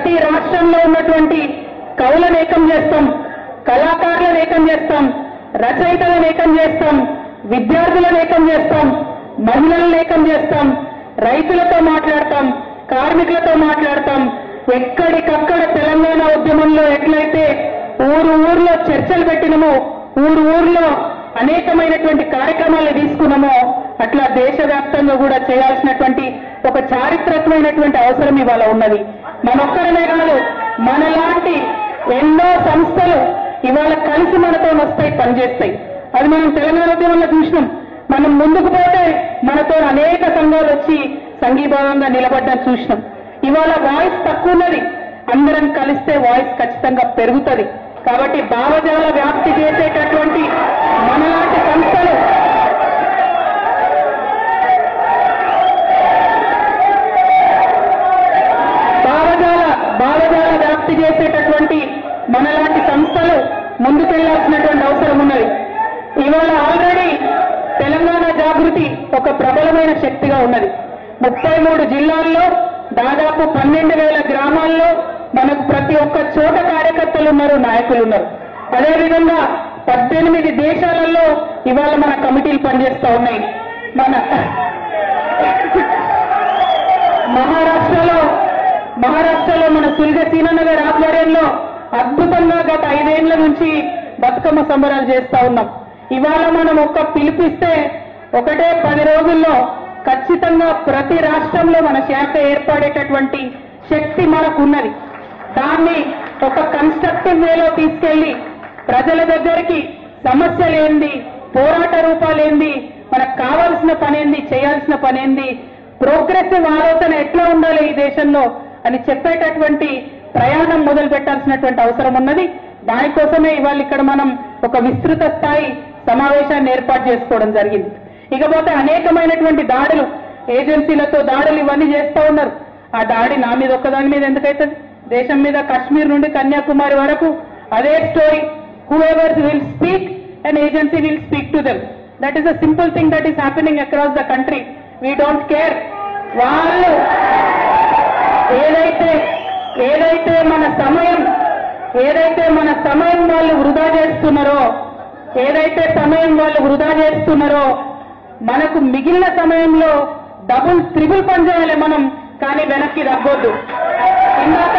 ప్రతి రాష్ట్రంలో ఉన్నటువంటి కవులను ఏకం చేస్తాం కళాకారులను ఏకం చేస్తాం రచయితలను ఏకం చేస్తాం విద్యార్థులను ఏకం చేస్తాం మహిళలను ఏకం చేస్తాం రైతులతో మాట్లాడతాం కార్మికులతో మాట్లాడతాం ఎక్కడికక్కడ తెలంగాణ ఉద్యమంలో ఎట్లయితే ఊరు ఊర్లో చర్చలు పెట్టినమో ఊరు ఊర్లో అనేకమైనటువంటి కార్యక్రమాలు తీసుకున్నామో అట్లా దేశవ్యాప్తంగా కూడా చేయాల్సినటువంటి ఒక చారిత్రకమైనటువంటి అవసరం ఇవాళ ఉన్నది మనొక్కరమే కాదు మనలాంటి ఎన్నో సంస్థలు ఇవాళ కలిసి మనతో వస్తాయి పనిచేస్తాయి అది మనం తెలంగాణ ఉద్యమంలో చూసినాం మనం ముందుకు పోతే మనతో అనేక సంఘాలు వచ్చి సంఘీభావంగా నిలబడ్డం చూసినాం ఇవాళ వాయిస్ తక్కువ ఉన్నది అందరం కలిస్తే వాయిస్ ఖచ్చితంగా పెరుగుతుంది కాబట్టి భావజాల వ్యాప్తి చేసేటటువంటి మనలాంటి సంస్థలు భావజాల భావజాల వ్యాప్తి చేసేటటువంటి మనలాంటి సంస్థలు ముందుకెళ్లాల్సినటువంటి అవసరం ఉన్నది ఇవాళ ఆల్రెడీ తెలంగాణ జాగృతి ఒక ప్రబలమైన శక్తిగా ఉన్నది ముప్పై మూడు జిల్లాల్లో దాదాపు పన్నెండు వేల గ్రామాల్లో మనకు ప్రతి ఒక్క చోట కార్యకర్తలు ఉన్నారు నాయకులు ఉన్నారు అదేవిధంగా పద్దెనిమిది దేశాలలో ఇవాళ మన కమిటీలు పనిచేస్తా ఉన్నాయి మన మహారాష్ట్రలో మహారాష్ట్రలో మన సుల్గ సీనన్న గారి ఆధ్వర్యంలో అద్భుతంగా గత ఐదేళ్ల నుంచి బతుకమ్మ సంబరాలు చేస్తా ఉన్నాం ఇవాళ మనం ఒక్క పిలిపిస్తే ఒకటే పది రోజుల్లో ఖచ్చితంగా ప్రతి రాష్ట్రంలో మన శాఖ ఏర్పడేటటువంటి శక్తి మనకు ఉన్నది దాన్ని ఒక కన్స్ట్రక్టివ్ వేలో తీసుకెళ్లి ప్రజల దగ్గరికి సమస్యలేంది పోరాట రూపాలేంది మనకు కావాల్సిన పనేంది చేయాల్సిన పనేంది ప్రోగ్రెసివ్ ఆలోచన ఎట్లా ఉండాలి ఈ దేశంలో అని చెప్పేటటువంటి ప్రయాణం మొదలు పెట్టాల్సినటువంటి అవసరం ఉన్నది దానికోసమే ఇవాళ ఇక్కడ మనం ఒక విస్తృత స్థాయి సమావేశాన్ని ఏర్పాటు చేసుకోవడం జరిగింది ఇకపోతే అనేకమైనటువంటి దాడులు ఏజెన్సీలతో దాడులు ఇవన్నీ చేస్తూ ఉన్నారు ఆ దాడి నా మీద ఒక్కదాని మీద ఎందుకైతుంది దేశం మీద కాశ్మీర్ నుండి కన్యాకుమారి వరకు అదే story whoever will speak and agency will speak to them that is a simple thing that is happening across the country we don't care వాళ్ళు ఏదైతే ఏదైతే మన సమయం ఏదైతే మన సమయం వాళ్ళు వృధా చేస్తున్నారో ఏదైతే సమయం వాళ్ళు వృధా చేస్తున్నారో మనకు మిగిలిన సమయంలో డబుల్ త్రిబుల్ పని చేయాలి మనం కానీ వెనక్కి తగ్గొద్దు ఇందాక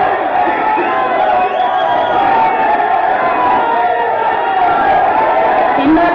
ఇందాక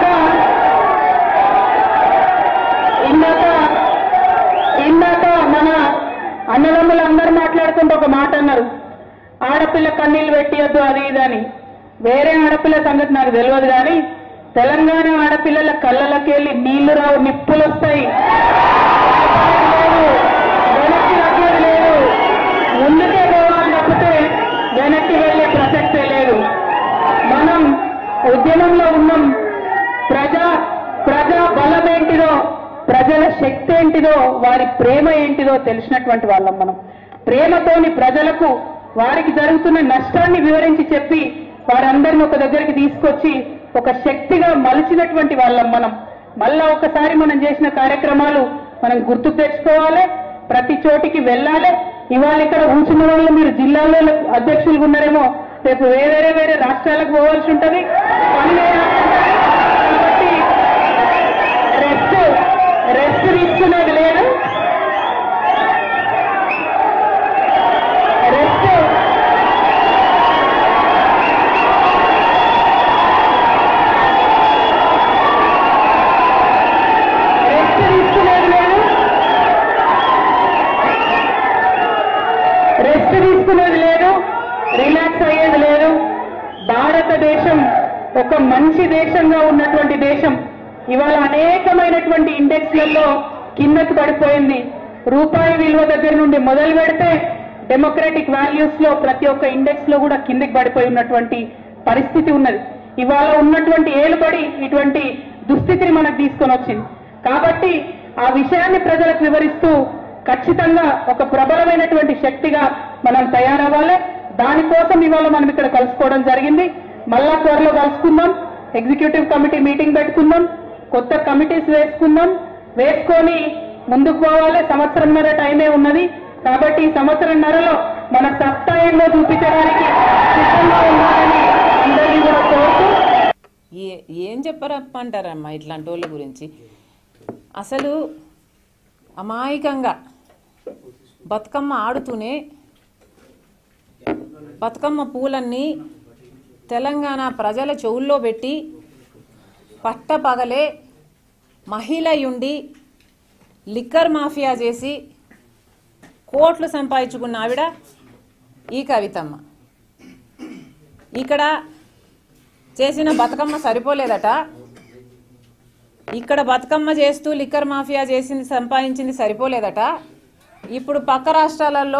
ఇందాక ఇందాక మన అన్నదమ్ములు అందరు మాట్లాడుకుంటూ ఒక మాట అన్నారు ఆడపిల్ల కన్నీళ్ళు పెట్టియద్దు అది ఇది అని వేరే ఆడపిల్ల సంగతి నాకు తెలియదు కానీ తెలంగాణ ఆడపిల్లల కళ్ళకి వెళ్ళి నీళ్లు రావు నిప్పులు వస్తాయి లేదు, వెనక్కి తగ్గేది లేదు ముందుకే పోవాలి తప్పితే వెనక్కి వెళ్ళే ప్రసక్తే లేదు మనం ఉద్యమంలో ఉన్నాం ప్రజా ప్రజా బలం ఏంటిదో ప్రజల శక్తి ఏంటిదో వారి ప్రేమ ఏంటిదో తెలిసినటువంటి వాళ్ళం మనం ప్రేమతోని ప్రజలకు వారికి జరుగుతున్న నష్టాన్ని వివరించి చెప్పి వారందరిని ఒక దగ్గరికి తీసుకొచ్చి ఒక శక్తిగా మలిచినటువంటి వాళ్ళం మనం మళ్ళా ఒకసారి మనం చేసిన కార్యక్రమాలు మనం గుర్తుకు తెచ్చుకోవాలి ప్రతి చోటికి వెళ్ళాలి ఇవాళ ఇక్కడ కూర్చున్న వాళ్ళు మీరు జిల్లాలో అధ్యక్షులుగా ఉన్నారేమో రేపు వేరే వేరే రాష్ట్రాలకు పోవాల్సి ఉంటది పని చేయాల్సి ఉంటది. కాబట్టి రెస్ట్ రెస్ట్ తీసుకునేది లేదు రెస్ట్ రెస్ట్ తీసుకునేది లేదు రెస్ట్ తీసుకునేది లేదు రిలాక్స్ అయ్యేది లేదు భారతదేశం ఒక మంచి దేశంగా ఉన్నటువంటి దేశం ఇవాళ అనేకమైనటువంటి ఇండెక్స్లలో కిందకి పడిపోయింది రూపాయి విలువ దగ్గర నుండి మొదలు పెడితే డెమోక్రటిక్ వాల్యూస్ లో ప్రతి ఒక్క ఇండెక్స్ లో కూడా కిందకి పడిపోయి ఉన్నటువంటి పరిస్థితి ఉన్నది ఇవాళ ఉన్నటువంటి ఏలుబడి ఇటువంటి దుస్థితిని మనకు తీసుకొని వచ్చింది కాబట్టి ఆ విషయాన్ని ప్రజలకు వివరిస్తూ ఖచ్చితంగా ఒక ప్రబలమైనటువంటి శక్తిగా మనం తయారవ్వాలి దానికోసం ఇవాళ మనం ఇక్కడ కలుసుకోవడం జరిగింది మళ్ళా త్వరలో కలుసుకుందాం ఎగ్జిక్యూటివ్ కమిటీ మీటింగ్ పెట్టుకుందాం కొత్త కమిటీస్ వేసుకుందాం వేసుకొని ముందుకు పోవాలి సంవత్సరంన్నర టైమే ఉన్నది కాబట్టి ఈ సంవత్సరంన్నరలో మన సత్తా ఏందో చూపించడానికి సిద్ధంగా ఉండాలని అందరినీ కూడా కోరుతూ ఏ ఏం చెప్పరమ్మంటారమ్మా ఇట్లాంటి వాళ్ళ గురించి అసలు అమాయకంగా బతుకమ్మ ఆడుతూనే బతుకమ్మ పూలన్నీ తెలంగాణ ప్రజల చెవుల్లో పెట్టి పట్టపగలే మహిళ ఉండి లిక్కర్ మాఫియా చేసి కోట్లు సంపాదించుకున్న ఆవిడ ఈ కవితమ్మ ఇక్కడ చేసిన బతుకమ్మ సరిపోలేదట ఇక్కడ బతుకమ్మ చేస్తూ లిక్కర్ మాఫియా చేసింది సంపాదించింది సరిపోలేదట ఇప్పుడు పక్క రాష్ట్రాలలో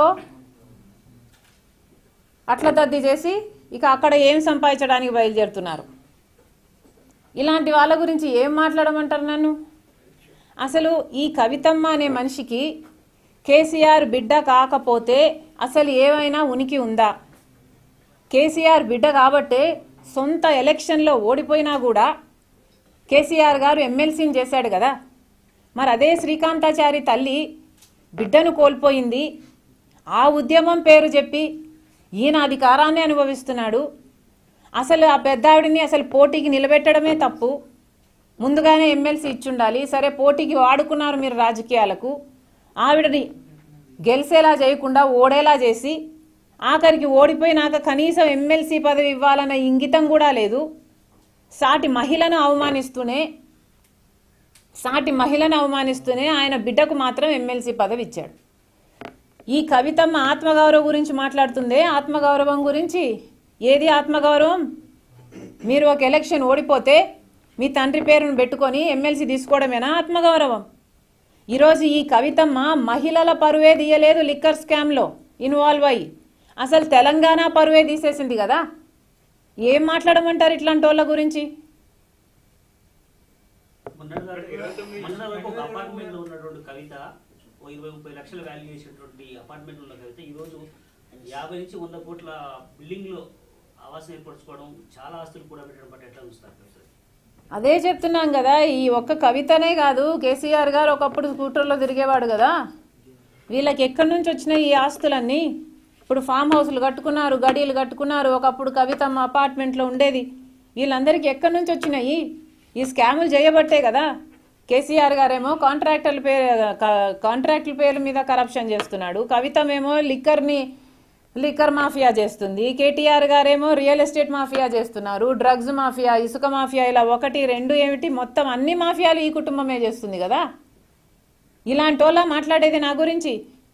అట్ల దద్ది చేసి ఇక అక్కడ ఏం సంపాదించడానికి బయలుదేరుతున్నారు ఇలాంటి వాళ్ళ గురించి ఏం మాట్లాడమంటారు నన్ను అసలు ఈ కవితమ్మ అనే మనిషికి కేసీఆర్ బిడ్డ కాకపోతే అసలు ఏమైనా ఉనికి ఉందా కేసీఆర్ బిడ్డ కాబట్టే సొంత ఎలక్షన్లో ఓడిపోయినా కూడా కేసీఆర్ గారు ఎమ్మెల్సీని చేశాడు కదా మరి అదే శ్రీకాంతాచారి తల్లి బిడ్డను కోల్పోయింది ఆ ఉద్యమం పేరు చెప్పి ఈయన అధికారాన్ని అనుభవిస్తున్నాడు అసలు ఆ పెద్దావిడిని అసలు పోటీకి నిలబెట్టడమే తప్పు ముందుగానే ఎమ్మెల్సీ ఇచ్చుండాలి సరే పోటీకి వాడుకున్నారు మీరు రాజకీయాలకు ఆవిడని గెలిచేలా చేయకుండా ఓడేలా చేసి ఆఖరికి ఓడిపోయినాక కనీసం ఎమ్మెల్సీ పదవి ఇవ్వాలన్న ఇంగితం కూడా లేదు సాటి మహిళను అవమానిస్తూనే సాటి మహిళను అవమానిస్తూనే ఆయన బిడ్డకు మాత్రం ఎమ్మెల్సీ పదవి ఇచ్చాడు ఈ కవితమ్మ ఆత్మగౌరవం గురించి మాట్లాడుతుందే ఆత్మగౌరవం గురించి ఏది ఆత్మగౌరవం మీరు ఒక ఎలక్షన్ ఓడిపోతే మీ తండ్రి పేరును పెట్టుకొని ఎమ్మెల్సీ తీసుకోవడమేనా ఆత్మగౌరవం ఈరోజు ఈ కవితమ్మ మహిళల పరువే తీయలేదు లిక్కర్ స్కామ్లో ఇన్వాల్వ్ అయ్యి అసలు తెలంగాణ పరువే తీసేసింది కదా ఏం మాట్లాడమంటారు ఇట్లాంటి వాళ్ళ గురించి మొన్నటి మొన్న వరకు ఒక అపార్ట్మెంట్ లో ఉన్నటువంటి కవిత ఓ ఇరవై ముప్పై లక్షల వాల్యూ చేసినటువంటి అపార్ట్మెంట్ ఉన్న కవిత ఈ రోజు యాభై నుంచి వంద కోట్ల బిల్డింగ్ లో ఆవాసం ఏర్పరచుకోవడం చాలా ఆస్తులు కూడా పెట్టడం పట్ల ఎట్లా చూస్తారు కవిత? అదే చెప్తున్నాం కదా ఈ ఒక్క కవితనే కాదు కేసీఆర్ గారు ఒకప్పుడు స్కూటర్లో తిరిగేవాడు కదా వీళ్ళకి ఎక్కడి నుంచి వచ్చినాయి ఈ ఆస్తులన్నీ ఇప్పుడు ఫామ్ హౌస్లు కట్టుకున్నారు గడీలు కట్టుకున్నారు ఒకప్పుడు కవితమ్మ అపార్ట్మెంట్లో ఉండేది వీళ్ళందరికీ ఎక్కడి నుంచి వచ్చినాయి ఈ స్కాములు చేయబట్టే కదా కేసీఆర్ గారేమో కాంట్రాక్టర్ల పేరు కా- కాంట్రాక్టుల పేర్ల మీద కరప్షన్ చేస్తున్నాడు కవితమేమో లిక్కర్ని లిక్కర్ మాఫియా చేస్తుంది కేటీఆర్ గారేమో రియల్ ఎస్టేట్ మాఫియా చేస్తున్నారు డ్రగ్స్ మాఫియా ఇసుక మాఫియా ఇలా ఒకటి రెండు ఏమిటి మొత్తం అన్ని మాఫియాలు ఈ కుటుంబమే చేస్తుంది కదా ఇలాంటి వాళ్ళ మాట్లాడేది నా గురించి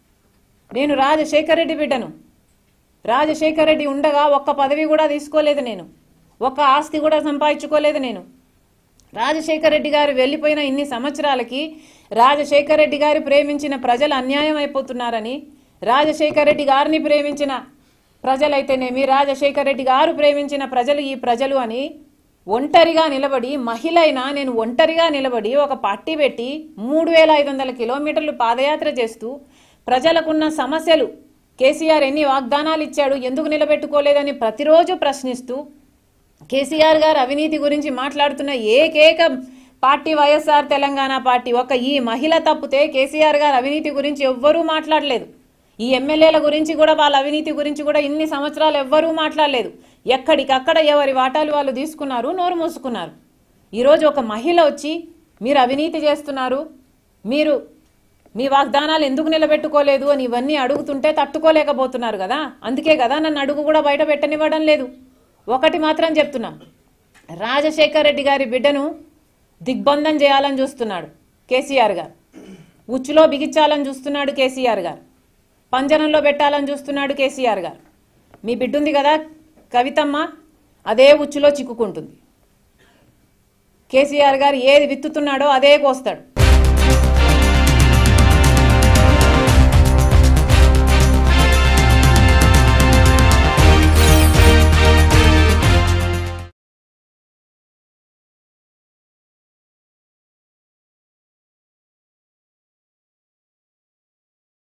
నేను రాజశేఖర్ రెడ్డి బిడ్డను రాజశేఖర్ రెడ్డి ఉండగా ఒక్క పదవి కూడా తీసుకోలేదు నేను ఒక్క ఆస్తి కూడా సంపాదించుకోలేదు నేను రాజశేఖర్ రెడ్డి గారు వెళ్ళిపోయిన ఇన్ని సంవత్సరాలకి రాజశేఖర్ రెడ్డి గారు ప్రేమించిన ప్రజలు అన్యాయం అయిపోతున్నారని రాజశేఖర్ రెడ్డి గారిని ప్రేమించిన ప్రజలైతేనేమి రాజశేఖర్ రెడ్డి గారు ప్రేమించిన ప్రజలు ఈ ప్రజలు అని ఒంటరిగా నిలబడి మహిళ అయినా నేను ఒంటరిగా నిలబడి ఒక పార్టీ పెట్టి మూడు వేల ఐదు వందల కిలోమీటర్లు పాదయాత్ర చేస్తూ ప్రజలకున్న సమస్యలు కేసీఆర్ ఎన్ని వాగ్దానాలు ఇచ్చాడు ఎందుకు నిలబెట్టుకోలేదని ప్రతిరోజు ప్రశ్నిస్తూ కేసీఆర్ గారు అవినీతి గురించి మాట్లాడుతున్న ఏకేక పార్టీ వైఎస్ఆర్ తెలంగాణ పార్టీ ఒక ఈ మహిళ తప్పితే కేసీఆర్ గారు అవినీతి గురించి ఎవ్వరూ మాట్లాడలేదు ఈ ఎమ్మెల్యేల గురించి కూడా వాళ్ళ అవినీతి గురించి కూడా ఇన్ని సంవత్సరాలు ఎవ్వరూ మాట్లాడలేదు ఎక్కడికక్కడ ఎవరి వాటాలు వాళ్ళు తీసుకున్నారు నోరు మూసుకున్నారు ఈరోజు ఒక మహిళ వచ్చి మీరు అవినీతి చేస్తున్నారు మీరు మీ వాగ్దానాలు ఎందుకు నిలబెట్టుకోలేదు అని ఇవన్నీ అడుగుతుంటే తట్టుకోలేకపోతున్నారు కదా అందుకే కదా నన్ను అడుగు కూడా బయట పెట్టనివ్వడం లేదు ఒకటి మాత్రం చెప్తున్నా రాజశేఖర్ రెడ్డి గారి బిడ్డను దిగ్బంధం చేయాలని చూస్తున్నాడు కేసీఆర్ గారు ఉచ్చులో బిగించాలని చూస్తున్నాడు కేసీఆర్ గారు పంజరంలో పెట్టాలని చూస్తున్నాడు కేసీఆర్ గారు మీ బిడ్డ ఉంది కదా కవితమ్మ అదే ఉచ్చులో చిక్కుకుంటుంది కేసీఆర్ గారు ఏది విత్తుతున్నాడో అదే కోస్తాడు